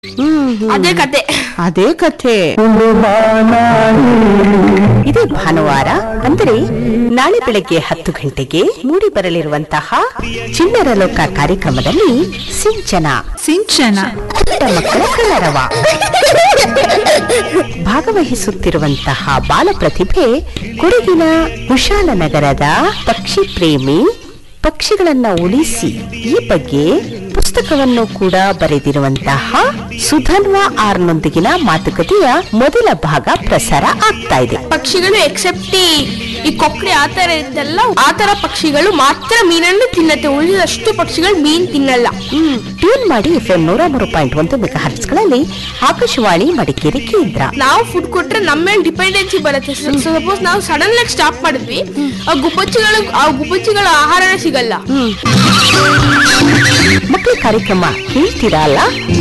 ಅದೇ ಕತೆ ಅದೇ ಕಥೆ ಇದೇ ಭಾನುವಾರ ಅಂದರೆ ನಾಳೆ ಬೆಳಗ್ಗೆ ಹತ್ತು ಗಂಟೆಗೆ ಮೂಡಿ ಬರಲಿರುವಂತಹ ಚಿಣ್ಣರ ಲೋಕ ಕಾರ್ಯಕ್ರಮದಲ್ಲಿ ಸಿಂಚನ ಸಿಂಚನ ಪುಟ್ಟ ಮಕ್ಕಳ ಕಲರವ ಭಾಗವಹಿಸುತ್ತಿರುವಂತಹ ಬಾಲ ಪ್ರತಿಭೆ ಕೊಡಗಿನ ಕುಶಾಲನಗರದ ಪಕ್ಷಿ ಪ್ರೇಮಿ ಪಕ್ಷಿಗಳನ್ನ ಉಳಿಸಿ ಈ ಬಗ್ಗೆ ಪುಸ್ತಕವನ್ನು ಕೂಡ ಬರೆದಿರುವಂತಹ ಸುಧನ್ವಾ ಆರ್ನೊಂದಿಗಿನ ಮಾತುಕತೆಯ ಮೊದಲ ಭಾಗ ಪ್ರಸಾರ ಆಗ್ತಾ ಇದೆ ಪಕ್ಷಿಗಳು ಎಕ್ಸೆಪ್ಟ್ ಈ ಕೊಕ್ಕರೆ ಆತರ ಇದ್ದಲ್ಲ ಆತರ ಪಕ್ಷಿಗಳು ಮಾತ್ರ ಮೀನನ್ನು ತಿನ್ನತ್ತೆ ಉಳಿದಷ್ಟು ಪಕ್ಷಿಗಳು ಮೀನ್ ತಿನ್ನಲ್ಲ ಟ್ಯೂನ್ ಮಾಡಿ ಎಫ್ ಎಂ ನೂರ ಮೂರು ಪಾಯಿಂಟ್ ಒಂದು ಮೆಗಾ ಹರ್ಟ್ಸ್ಗಳಲ್ಲಿ ಆಕಾಶವಾಣಿ ಮಡಿಕೇರಿ ಕೇಂದ್ರ ನಾವು ಫುಡ್ ಕೊಟ್ರೆ ನಮ್ಮ ಮೇಲೆ ಡಿಪೆಂಡೆನ್ಸಿ ಬರುತ್ತೆ ಸಪೋಸ್ ನಾವು ಸಡನ್ ಆಗಿ ಸ್ಟಾಪ್ ಮಾಡಿದ್ವಿ ಆ ಗುಬ್ಬಚ್ಚಿಗಳು ಆ ಗುಬ್ಬಚ್ಚಿಗಳ ಆಹಾರನೇ ಸಿಗಲ್ಲ ಮಕ್ಕಳ ಕಾರ್ಯಕ್ರಮ ಕೇಳ್ತೀರಾ ಅಲ್ಲ